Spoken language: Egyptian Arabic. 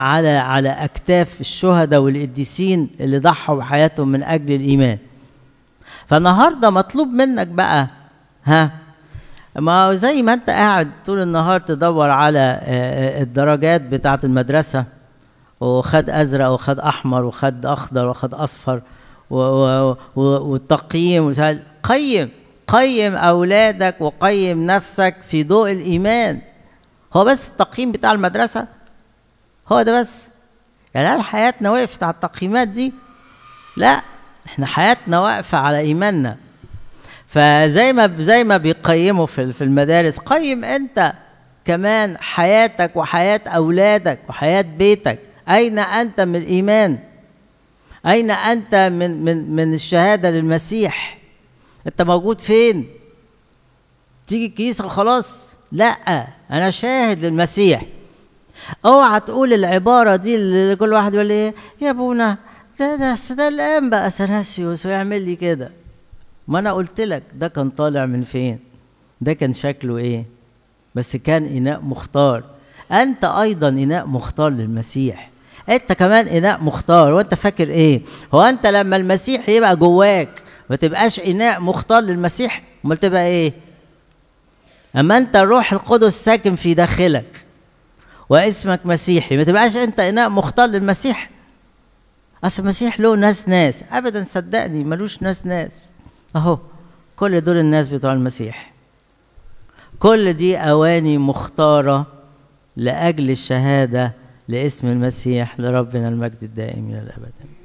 على على اكتاف الشهداء والقديسين اللي ضحوا بحياتهم من اجل الايمان فالنهارده مطلوب منك بقى ها ما هو زي ما انت قاعد طول النهار تدور على آه، آه، الدرجات بتاعه المدرسه وخد ازرق وخد احمر وخد اخضر وخد اصفر و- و- و- والتقييم ومش عارف- قيم قيم اولادك وقيم نفسك في ضوء الايمان هو بس التقييم بتاع المدرسه هو ده بس يعني هل حياتنا وقفت على التقييمات دي لا احنا حياتنا واقفه على ايماننا فزي ما زي ما بيقيموا في في المدارس قيم انت كمان حياتك وحياه اولادك وحياه بيتك اين انت من الايمان اين انت من من من الشهاده للمسيح انت موجود فين تيجي الكنيسه وخلاص لا انا شاهد للمسيح اوعى تقول العباره دي اللي كل واحد يقول ايه يا ابونا ده ده ده الان بقى اثناسيوس ويعمل لي كده ما انا قلت لك ده كان طالع من فين ده كان شكله ايه بس كان اناء مختار انت ايضا اناء مختار للمسيح انت كمان اناء مختار وانت فاكر ايه هو انت لما المسيح يبقى جواك ما تبقاش اناء مختار للمسيح امال تبقى ايه اما انت الروح القدس ساكن في داخلك واسمك مسيحي ما تبقاش انت اناء مختار للمسيح اصل المسيح له ناس ناس ابدا صدقني ملوش ناس ناس اهو كل دول الناس بتوع المسيح كل دي اواني مختاره لاجل الشهاده لاسم المسيح لربنا المجد الدائم الى الابد